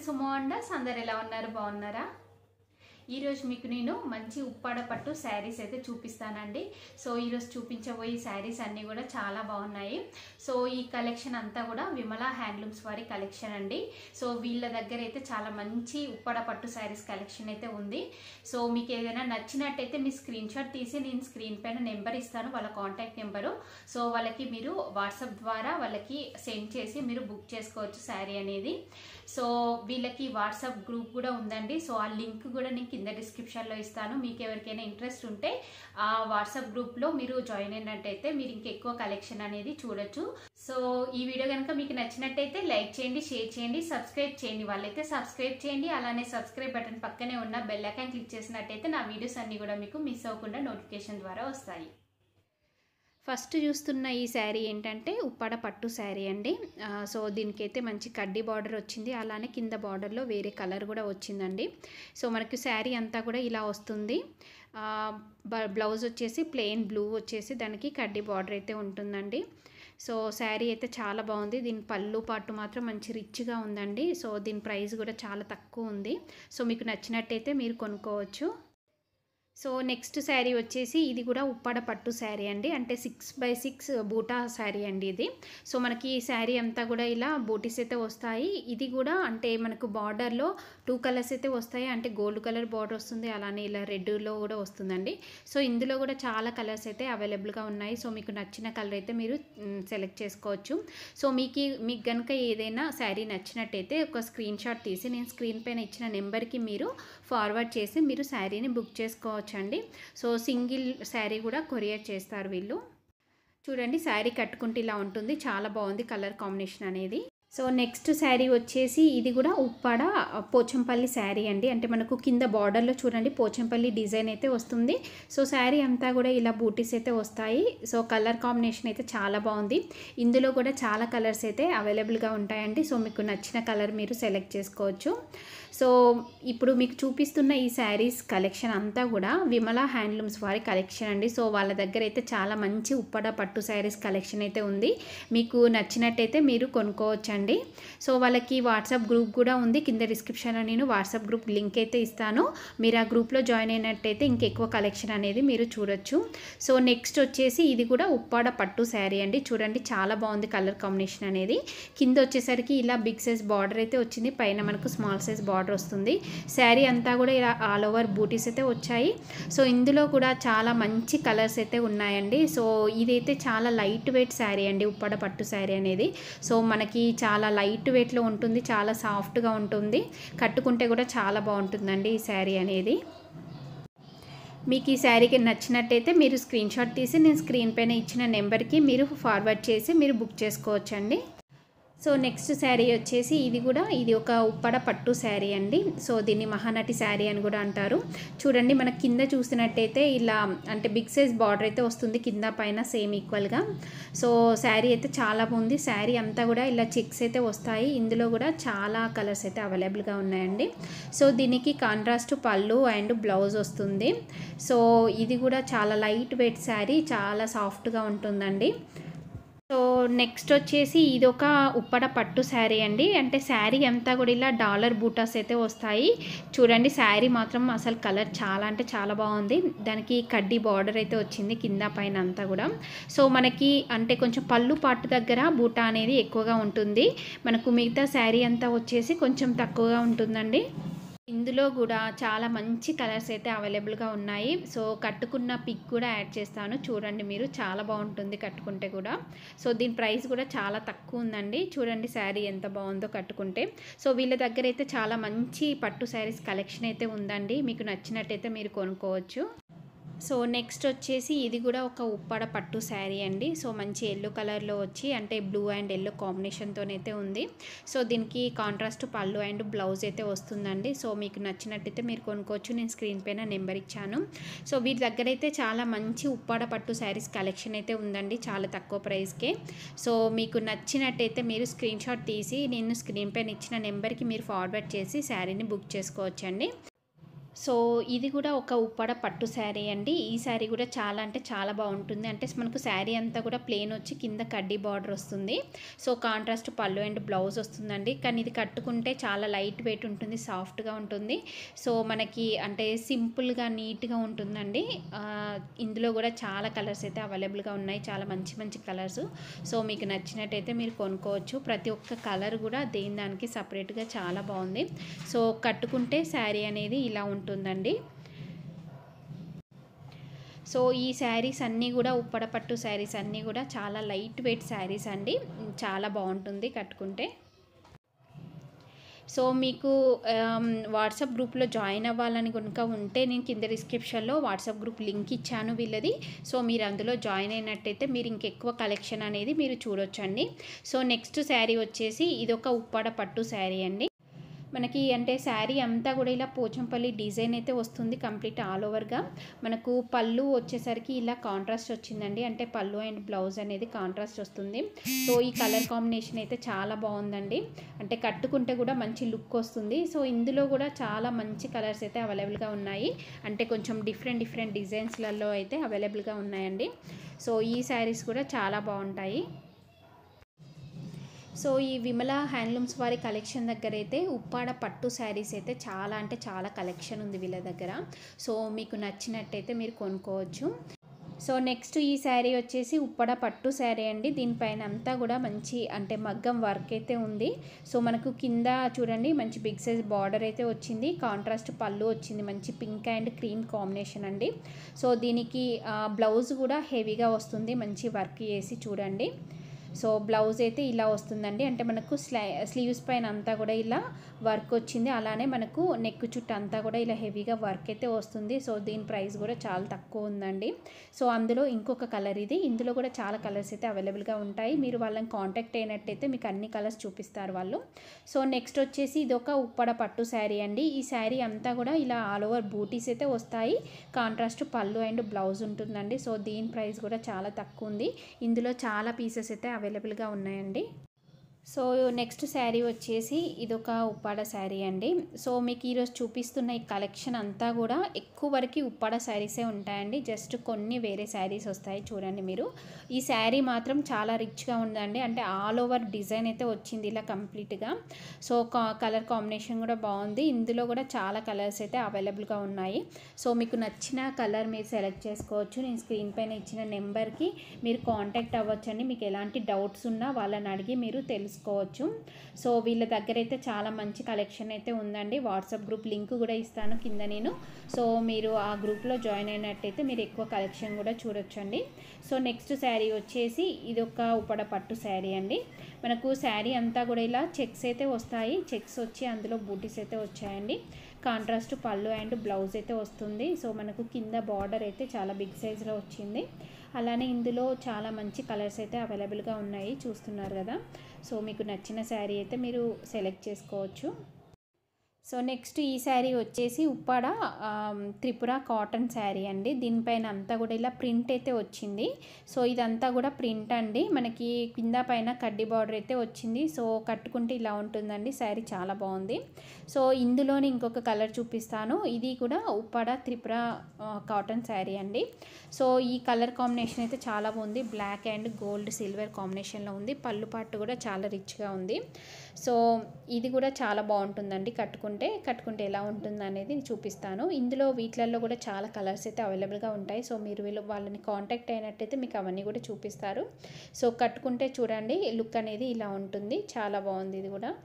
Sumo అండర్స్ అందరు ఎలా ఉన్నారు బాగున్నారా ఈరోజు మీకు నేను మంచి ఉప్పాడ పట్టు శారీస్ అయితే చూపిస్తానండి సో ఈరోజు చూపించబోయే శారీస్ అన్నీ కూడా చాలా బాగున్నాయి సో ఈ కలెక్షన్ అంతా కూడా విమల హ్యాండ్లూమ్స్ వారి కలెక్షన్ అండి సో వీళ్ళ దగ్గర అయితే చాలా మంచి ఉప్పాడ పట్టు శారీస్ కలెక్షన్ అయితే ఉంది సో మీకు ఏదైనా నచ్చినట్టయితే మీ స్క్రీన్ షాట్ తీసి నేను స్క్రీన్ పైన నెంబర్ ఇస్తాను వాళ్ళ కాంటాక్ట్ నెంబరు సో వాళ్ళకి మీరు వాట్సాప్ ద్వారా వాళ్ళకి సెండ్ చేసి మీరు బుక్ చేసుకోవచ్చు శారీ అనేది సో వీళ్ళకి వాట్సాప్ గ్రూప్ కూడా ఉందండి సో ఆ లింక్ కూడా నేను కింద డిస్క్రిప్షన్లో ఇస్తాను మీకు ఎవరికైనా ఇంట్రెస్ట్ ఉంటే ఆ వాట్సాప్ గ్రూప్లో మీరు జాయిన్ అయినట్టయితే మీరు ఇంకెక్కువ కలెక్షన్ అనేది చూడొచ్చు సో ఈ వీడియో కనుక మీకు నచ్చినట్టయితే లైక్ చేయండి షేర్ చేయండి సబ్స్క్రైబ్ చేయండి వాళ్ళైతే సబ్స్క్రైబ్ చేయండి అలానే సబ్స్క్రైబ్ బటన్ పక్కనే ఉన్న బెల్ ఐకాన్ క్లిక్ చేసినట్టయితే నా వీడియోస్ అన్ని కూడా మీకు మిస్ అవ్వకుండా నోటిఫికేషన్ ద్వారా వస్తాయి ఫస్ట్ చూస్తున్న ఈ శారీ ఏంటంటే ఉప్పాడ పట్టు శారీ అండి ఆ, సో దీనికైతే మంచి కడ్డీ బార్డర్ వచ్చింది అలానే కింద బార్డర్లో వేరే కలర్ కూడా వచ్చిందండి సో మనకి శారీ అంతా కూడా ఇలా వస్తుంది ఆ, బ- బ్లౌజ్ వచ్చేసి ప్లెయిన్ బ్లూ వచ్చేసి దానికి కడ్డీ బార్డర్ అయితే ఉంటుందండి సో శారీ అయితే చాలా బాగుంది దీని పళ్ళు పాటు మాత్రం మంచి రిచ్గా ఉందండి సో దీని ప్రైస్ కూడా చాలా తక్కువ ఉంది సో మీకు నచ్చినట్టయితే మీరు కొనుక్కోవచ్చు సో నెక్స్ట్ శారీ వచ్చేసి ఇది కూడా ఉప్పాడ పట్టు శారీ అండి అంటే సిక్స్ బై సిక్స్ బూటా శారీ అండి ఇది సో మనకి ఈ శారీ అంతా కూడా ఇలా బూటీస్ అయితే వస్తాయి ఇది కూడా అంటే మనకు బార్డర్లో టూ కలర్స్ అయితే వస్తాయి అంటే గోల్డ్ కలర్ బార్డర్ వస్తుంది అలానే ఇలా రెడ్లో కూడా వస్తుందండి సో ఇందులో కూడా చాలా కలర్స్ అయితే అవైలబుల్గా ఉన్నాయి సో మీకు నచ్చిన కలర్ అయితే మీరు సెలెక్ట్ చేసుకోవచ్చు సో మీకు మీకు కనుక ఏదైనా శారీ నచ్చినట్టయితే ఒక స్క్రీన్ షాట్ తీసి నేను స్క్రీన్ పైన ఇచ్చిన నెంబర్కి మీరు ఫార్వర్డ్ చేసి మీరు శారీని బుక్ చేసుకోవచ్చండి సో సింగిల్ శారీ కూడా కొరియర్ చేస్తారు వీళ్ళు చూడండి శారీ కట్టుకుంటే ఇలా ఉంటుంది చాలా బాగుంది కలర్ కాంబినేషన్ అనేది సో నెక్స్ట్ శారీ వచ్చేసి ఇది కూడా ఉప్పాడ పోచంపల్లి శారీ అండి అంటే మనకు కింద బార్డర్లో చూడండి పోచంపల్లి డిజైన్ అయితే వస్తుంది సో శారీ అంతా కూడా ఇలా బూటీస్ అయితే వస్తాయి సో కలర్ కాంబినేషన్ అయితే చాలా బాగుంది ఇందులో కూడా చాలా కలర్స్ అయితే అవైలబుల్గా ఉంటాయండి సో మీకు నచ్చిన కలర్ మీరు సెలెక్ట్ చేసుకోవచ్చు సో ఇప్పుడు మీకు చూపిస్తున్న ఈ శారీస్ కలెక్షన్ అంతా కూడా విమల హ్యాండ్లూమ్స్ వారి కలెక్షన్ అండి సో వాళ్ళ దగ్గర అయితే చాలా మంచి ఉప్పడ పట్టు శారీస్ కలెక్షన్ అయితే ఉంది మీకు నచ్చినట్టయితే మీరు కొనుక్కోవచ్చండి సో వాళ్ళకి వాట్సాప్ గ్రూప్ కూడా ఉంది కింద డిస్క్రిప్షన్లో నేను వాట్సాప్ గ్రూప్ లింక్ అయితే ఇస్తాను మీరు ఆ గ్రూప్లో జాయిన్ అయినట్టయితే ఇంకెక్కువ కలెక్షన్ అనేది మీరు చూడొచ్చు సో నెక్స్ట్ వచ్చేసి ఇది కూడా ఉప్పాడ పట్టు శారీ అండి చూడండి చాలా బాగుంది కలర్ కాంబినేషన్ అనేది కింద వచ్చేసరికి ఇలా బిగ్ సైజ్ బార్డర్ అయితే వచ్చింది పైన మనకు స్మాల్ సైజ్ బార్డర్ వస్తుంది శారీ అంతా కూడా ఇలా ఆల్ ఓవర్ బూటీస్ అయితే వచ్చాయి సో ఇందులో కూడా చాలా మంచి కలర్స్ అయితే ఉన్నాయండి సో ఇదైతే చాలా లైట్ వెయిట్ శారీ అండి ఉప్పడ పట్టు శారీ అనేది సో మనకి చాలా లైట్ వెయిట్లో ఉంటుంది చాలా సాఫ్ట్గా ఉంటుంది కట్టుకుంటే కూడా చాలా బాగుంటుందండి ఈ శారీ అనేది మీకు ఈ శారీకి నచ్చినట్టయితే మీరు స్క్రీన్ షాట్ తీసి నేను స్క్రీన్ పైన ఇచ్చిన నెంబర్కి మీరు ఫార్వర్డ్ చేసి మీరు బుక్ చేసుకోవచ్చండి సో నెక్స్ట్ శారీ వచ్చేసి ఇది కూడా ఇది ఒక ఉప్పడ పట్టు శారీ అండి సో దీన్ని మహానటి శారీ అని కూడా అంటారు చూడండి మన కింద చూసినట్టయితే ఇలా అంటే బిగ్ సైజ్ బార్డర్ అయితే వస్తుంది కింద పైన సేమ్ ఈక్వల్గా సో శారీ అయితే చాలా బాగుంది శారీ అంతా కూడా ఇలా చెక్స్ అయితే వస్తాయి ఇందులో కూడా చాలా కలర్స్ అయితే అవైలబుల్గా ఉన్నాయండి సో దీనికి కాంట్రాస్ట్ పళ్ళు అండ్ బ్లౌజ్ వస్తుంది సో ఇది కూడా చాలా లైట్ వెయిట్ శారీ చాలా సాఫ్ట్గా ఉంటుందండి సో నెక్స్ట్ వచ్చేసి ఇది ఒక ఉప్పడ పట్టు శారీ అండి అంటే శారీ అంతా కూడా ఇలా డాలర్ బూటాస్ అయితే వస్తాయి చూడండి శారీ మాత్రం అసలు కలర్ చాలా అంటే చాలా బాగుంది దానికి కడ్డీ బార్డర్ అయితే వచ్చింది కింద పైన అంతా కూడా సో మనకి అంటే కొంచెం పళ్ళు పాటు దగ్గర బూటా అనేది ఎక్కువగా ఉంటుంది మనకు మిగతా శారీ అంతా వచ్చేసి కొంచెం తక్కువగా ఉంటుందండి ఇందులో కూడా చాలా మంచి కలర్స్ అయితే అవైలబుల్గా ఉన్నాయి సో కట్టుకున్న పిక్ కూడా యాడ్ చేస్తాను చూడండి మీరు చాలా బాగుంటుంది కట్టుకుంటే కూడా సో దీని ప్రైస్ కూడా చాలా తక్కువ ఉందండి చూడండి శారీ ఎంత బాగుందో కట్టుకుంటే సో వీళ్ళ దగ్గర అయితే చాలా మంచి పట్టు శారీస్ కలెక్షన్ అయితే ఉందండి మీకు నచ్చినట్టయితే మీరు కొనుక్కోవచ్చు సో నెక్స్ట్ వచ్చేసి ఇది కూడా ఒక ఉప్పాడ పట్టు శారీ అండి సో మంచి ఎల్లో కలర్లో వచ్చి అంటే బ్లూ అండ్ ఎల్లో కాంబినేషన్తోనైతే ఉంది సో దీనికి కాంట్రాస్ట్ పళ్ళు అండ్ బ్లౌజ్ అయితే వస్తుందండి సో మీకు నచ్చినట్టయితే మీరు కొనుక్కోవచ్చు నేను స్క్రీన్ పైన నెంబర్ ఇచ్చాను సో వీటి దగ్గర అయితే చాలా మంచి ఉప్పాడ పట్టు శారీస్ కలెక్షన్ అయితే ఉందండి చాలా తక్కువ ప్రైస్కే సో మీకు నచ్చినట్టయితే మీరు స్క్రీన్ షాట్ తీసి నేను స్క్రీన్ పైన ఇచ్చిన నెంబర్కి మీరు ఫార్వర్డ్ చేసి శారీని బుక్ చేసుకోవచ్చండి సో ఇది కూడా ఒక ఉప్పాడ పట్టు శారీ అండి ఈ శారీ కూడా చాలా అంటే చాలా బాగుంటుంది అంటే మనకు శారీ అంతా కూడా ప్లేన్ వచ్చి కింద కడ్డీ బార్డర్ వస్తుంది సో కాంట్రాస్ట్ పళ్ళు అండ్ బ్లౌజ్ వస్తుందండి కానీ ఇది కట్టుకుంటే చాలా లైట్ వెయిట్ ఉంటుంది సాఫ్ట్గా ఉంటుంది సో మనకి అంటే సింపుల్గా నీట్గా ఉంటుందండి ఆ, ఇందులో కూడా చాలా కలర్స్ అయితే అవైలబుల్గా ఉన్నాయి చాలా మంచి మంచి కలర్స్ సో మీకు నచ్చినట్టయితే మీరు కొనుక్కోవచ్చు ప్రతి ఒక్క కలర్ కూడా దేని దానికి సపరేట్గా చాలా బాగుంది సో కట్టుకుంటే శారీ అనేది ఇలా ఉంటుందండి సో ఈ శారీస్ అన్నీ కూడా ఉప్పడ పట్టు శారీస్ అన్నీ కూడా చాలా లైట్ వెయిట్ శారీస్ అండి చాలా బాగుంటుంది కట్టుకుంటే సో మీకు ఆమ్, వాట్సాప్ గ్రూప్లో జాయిన్ అవ్వాలని కనుక ఉంటే నేను కింద డిస్క్రిప్షన్లో వాట్సాప్ గ్రూప్ లింక్ ఇచ్చాను వీళ్ళది సో మీరు అందులో జాయిన్ అయినట్టయితే మీరు ఇంకెక్కువ కలెక్షన్ అనేది మీరు చూడొచ్చండి సో నెక్స్ట్ శారీ వచ్చేసి ఇది ఒక ఉప్పాడ పట్టు శారీ అండి మనకి అంటే శారీ అంతా కూడా ఇలా పోచంపల్లి డిజైన్ అయితే వస్తుంది కంప్లీట్ ఆల్ ఓవర్గా మనకు పళ్ళు వచ్చేసరికి ఇలా కాంట్రాస్ట్ వచ్చిందండి అంటే పళ్ళు అండ్ బ్లౌజ్ అనేది కాంట్రాస్ట్ వస్తుంది సో ఈ కలర్ కాంబినేషన్ అయితే చాలా బాగుందండి అంటే కట్టుకుంటే కూడా మంచి లుక్ వస్తుంది సో ఇందులో కూడా చాలా మంచి కలర్స్ అయితే అవైలబుల్గా ఉన్నాయి అంటే కొంచెం డిఫరెంట్ డిఫరెంట్ డిజైన్స్లలో అయితే అవైలబుల్గా ఉన్నాయండి సో ఈ శారీస్ కూడా చాలా బాగుంటాయి సో ఈ విమల హ్యాండ్లూమ్స్ వారి కలెక్షన్ దగ్గర అయితే ఉప్పాడ పట్టు శారీస్ అయితే చాలా అంటే చాలా కలెక్షన్ ఉంది వీళ్ళ దగ్గర సో మీకు నచ్చినట్టయితే మీరు కొనుక్కోవచ్చు సో నెక్స్ట్ ఈ శారీ వచ్చేసి ఉప్పడ పట్టు శారీ అండి దీనిపైన అంతా కూడా మంచి అంటే మగ్గం వర్క్ అయితే ఉంది సో మనకు కింద చూడండి మంచి బిగ్ సైజ్ బార్డర్ అయితే వచ్చింది కాంట్రాస్ట్ పళ్ళు వచ్చింది మంచి పింక్ అండ్ క్రీమ్ కాంబినేషన్ అండి సో దీనికి బ్లౌజ్ కూడా హెవీగా వస్తుంది మంచి వర్క్ చేసి చూడండి సో బ్లౌజ్ అయితే ఇలా వస్తుందండి అంటే మనకు స్లై స్లీవ్స్ పైన అంతా కూడా ఇలా వర్క్ వచ్చింది అలానే మనకు నెక్ చుట్టూ అంతా కూడా ఇలా హెవీగా వర్క్ అయితే వస్తుంది సో దీని ప్రైస్ కూడా చాలా తక్కువ ఉందండి సో అందులో ఇంకొక కలర్ ఇది ఇందులో కూడా చాలా కలర్స్ అయితే అవైలబుల్గా ఉంటాయి మీరు వాళ్ళని కాంటాక్ట్ అయినట్టయితే మీకు అన్ని కలర్స్ చూపిస్తారు వాళ్ళు సో నెక్స్ట్ వచ్చేసి ఇది ఒక ఉప్పడ పట్టు శారీ అండి ఈ శారీ అంతా కూడా ఇలా ఆల్ ఓవర్ బూటీస్ అయితే వస్తాయి కాంట్రాస్ట్ పళ్ళు అండ్ బ్లౌజ్ ఉంటుందండి సో దీని ప్రైస్ కూడా చాలా తక్కువ ఉంది ఇందులో చాలా పీసెస్ అయితే అవైలబుల్గా ఉన్నాయండి సో నెక్స్ట్ శారీ వచ్చేసి ఇదొక ఉప్పాడ శారీ అండి సో మీకు ఈరోజు చూపిస్తున్న ఈ కలెక్షన్ అంతా కూడా ఎక్కువ వరకు ఉప్పాడ శారీసే ఉంటాయండి జస్ట్ కొన్ని వేరే శారీస్ వస్తాయి చూడండి మీరు ఈ శారీ మాత్రం చాలా రిచ్గా ఉందండి అంటే ఆల్ ఓవర్ డిజైన్ అయితే వచ్చింది ఇలా కంప్లీట్గా సో కలర్ కాంబినేషన్ కూడా బాగుంది ఇందులో కూడా చాలా కలర్స్ అయితే అవైలబుల్గా ఉన్నాయి సో మీకు నచ్చిన కలర్ మీరు సెలెక్ట్ చేసుకోవచ్చు నేను స్క్రీన్ పైన ఇచ్చిన నెంబర్కి మీరు కాంటాక్ట్ అవ్వచ్చండి మీకు ఎలాంటి డౌట్స్ ఉన్నా వాళ్ళని అడిగి మీరు తెలుసుకోవచ్చు సో వీళ్ళ దగ్గర అయితే చాలా మంచి కలెక్షన్ అయితే ఉందండి వాట్సాప్ గ్రూప్ లింక్ కూడా ఇస్తాను కింద నేను సో మీరు ఆ గ్రూప్లో జాయిన్ అయినట్టయితే మీరు ఎక్కువ కలెక్షన్ కూడా చూడొచ్చండి సో నెక్స్ట్ శారీ వచ్చేసి ఇది ఒక ఉప్పడ పట్టు శారీ అండి మనకు శారీ అంతా కూడా ఇలా చెక్స్ అయితే వస్తాయి చెక్స్ వచ్చి అందులో బూటీస్ అయితే వచ్చాయండి కాంట్రాస్ట్ పళ్ళు అండ్ బ్లౌజ్ అయితే వస్తుంది సో మనకు కింద బార్డర్ అయితే చాలా బిగ్ సైజ్లో వచ్చింది అలానే ఇందులో చాలా మంచి కలర్స్ అయితే అవైలబుల్గా ఉన్నాయి చూస్తున్నారు కదా సో మీకు నచ్చిన శారీ అయితే మీరు సెలెక్ట్ చేసుకోవచ్చు సో నెక్స్ట్ ఈ శారీ వచ్చేసి ఉప్పాడ ఆమ్, త్రిపుర కాటన్ శారీ అండి దీనిపైన అంతా కూడా ఇలా ప్రింట్ అయితే వచ్చింది సో ఇదంతా కూడా ప్రింట్ అండి మనకి కింద పైన కడ్డీ బార్డర్ అయితే వచ్చింది సో కట్టుకుంటే ఇలా ఉంటుందండి శారీ చాలా బాగుంది సో ఇందులోని ఇంకొక కలర్ చూపిస్తాను ఇది కూడా ఉప్పాడ త్రిపుర ఆ, కాటన్ శారీ అండి సో ఈ కలర్ కాంబినేషన్ అయితే చాలా బాగుంది బ్లాక్ అండ్ గోల్డ్ సిల్వర్ కాంబినేషన్లో ఉంది పళ్ళు పాటు కూడా చాలా రిచ్గా ఉంది సో ఇది కూడా చాలా బాగుంటుందండి కట్టుకుంటే కట్టుకుంటే ఎలా ఉంటుంది అనేది చూపిస్తాను ఇందులో వీటిలలో కూడా చాలా కలర్స్ అయితే అవైలబుల్గా ఉంటాయి సో మీరు వీళ్ళు వాళ్ళని కాంటాక్ట్ అయినట్టయితే మీకు అవన్నీ కూడా చూపిస్తారు సో కట్టుకుంటే చూడండి లుక్ అనేది ఇలా ఉంటుంది చాలా బాగుంది ఇది కూడా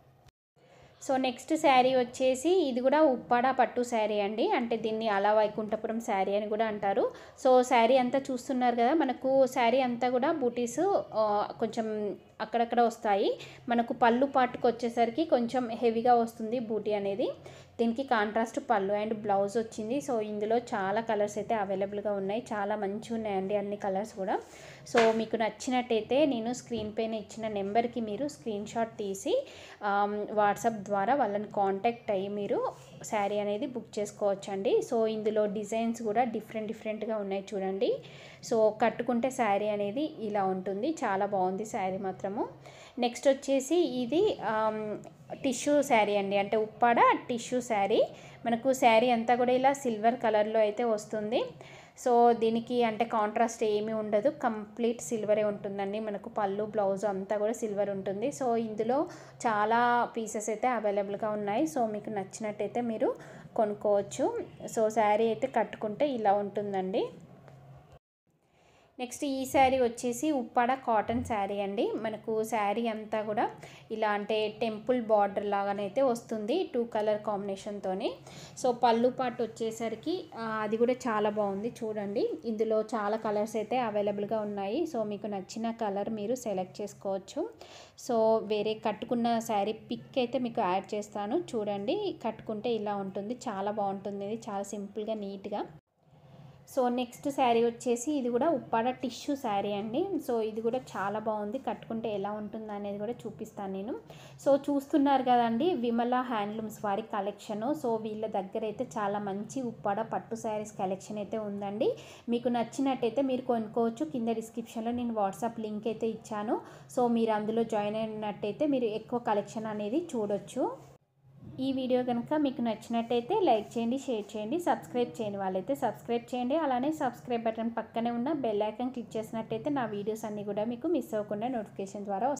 సో నెక్స్ట్ శారీ వచ్చేసి ఇది కూడా ఉప్పాడ పట్టు శారీ అండి అంటే దీన్ని అలా వైకుంఠపురం శారీ అని కూడా అంటారు సో శారీ అంతా చూస్తున్నారు కదా మనకు శారీ అంతా కూడా బూటీస్ ఆ, కొంచెం అక్కడక్కడ వస్తాయి మనకు పళ్ళు పాటుకు వచ్చేసరికి కొంచెం హెవీగా వస్తుంది బూటీ అనేది దీనికి కాంట్రాస్ట్ పళ్ళు అండ్ బ్లౌజ్ వచ్చింది సో ఇందులో చాలా కలర్స్ అయితే అవైలబుల్గా ఉన్నాయి చాలా మంచిగా ఉన్నాయండి అన్ని కలర్స్ కూడా సో మీకు నచ్చినట్టయితే నేను స్క్రీన్ పైన ఇచ్చిన నెంబర్కి మీరు స్క్రీన్ షాట్ తీసి ఆమ్, వాట్సాప్ ద్వారా వాళ్ళని కాంటాక్ట్ అయ్యి మీరు శారీ అనేది బుక్ చేసుకోవచ్చండి సో ఇందులో డిజైన్స్ కూడా డిఫరెంట్ డిఫరెంట్గా ఉన్నాయి చూడండి సో కట్టుకుంటే శారీ అనేది ఇలా ఉంటుంది చాలా బాగుంది శారీ మాత్రము నెక్స్ట్ వచ్చేసి ఇది టిష్యూ శారీ అండి అంటే ఉప్పాడ టిష్యూ శారీ మనకు శారీ అంతా కూడా ఇలా సిల్వర్ కలర్లో అయితే వస్తుంది సో దీనికి అంటే కాంట్రాస్ట్ ఏమీ ఉండదు కంప్లీట్ సిల్వరే ఉంటుందండి మనకు పళ్ళు బ్లౌజ్ అంతా కూడా సిల్వర్ ఉంటుంది సో ఇందులో చాలా పీసెస్ అయితే అవైలబుల్గా ఉన్నాయి సో మీకు నచ్చినట్టయితే మీరు కొనుక్కోవచ్చు సో శారీ అయితే కట్టుకుంటే ఇలా ఉంటుందండి నెక్స్ట్ ఈ శారీ వచ్చేసి ఉప్పాడ కాటన్ శారీ అండి మనకు శారీ అంతా కూడా ఇలా అంటే టెంపుల్ బార్డర్ లాగానైతే వస్తుంది టూ కలర్ కాంబినేషన్తో సో పళ్ళు పాటు వచ్చేసరికి అది కూడా చాలా బాగుంది చూడండి ఇందులో చాలా కలర్స్ అయితే అవైలబుల్గా ఉన్నాయి సో మీకు నచ్చిన కలర్ మీరు సెలెక్ట్ చేసుకోవచ్చు సో వేరే కట్టుకున్న శారీ పిక్ అయితే మీకు యాడ్ చేస్తాను చూడండి కట్టుకుంటే ఇలా ఉంటుంది చాలా బాగుంటుంది ఇది చాలా సింపుల్గా నీట్గా సో నెక్స్ట్ శారీ వచ్చేసి ఇది కూడా ఉప్పాడ టిష్యూ శారీ అండి సో ఇది కూడా చాలా బాగుంది కట్టుకుంటే ఎలా ఉంటుంది అనేది కూడా చూపిస్తాను నేను సో చూస్తున్నారు కదండి విమల హ్యాండ్లూమ్స్ వారి కలెక్షను సో వీళ్ళ దగ్గర అయితే చాలా మంచి ఉప్పాడ పట్టు శారీస్ కలెక్షన్ అయితే ఉందండి మీకు నచ్చినట్టయితే మీరు కొనుక్కోవచ్చు కింద డిస్క్రిప్షన్లో నేను వాట్సాప్ లింక్ అయితే ఇచ్చాను సో మీరు అందులో జాయిన్ అయినట్టయితే మీరు ఎక్కువ కలెక్షన్ అనేది చూడొచ్చు ఈ వీడియో కనుక మీకు నచ్చినట్టయితే లైక్ చేయండి షేర్ చేయండి సబ్స్క్రైబ్ చేయని వాళ్ళైతే సబ్స్క్రైబ్ చేయండి అలానే సబ్స్క్రైబ్ బటన్ పక్కనే ఉన్న బెల్ ఐకాన్ క్లిక్ చేసినట్టయితే నా వీడియోస్ అన్నీ కూడా మీకు మిస్ అవ్వకుండా నోటిఫికేషన్ ద్వారా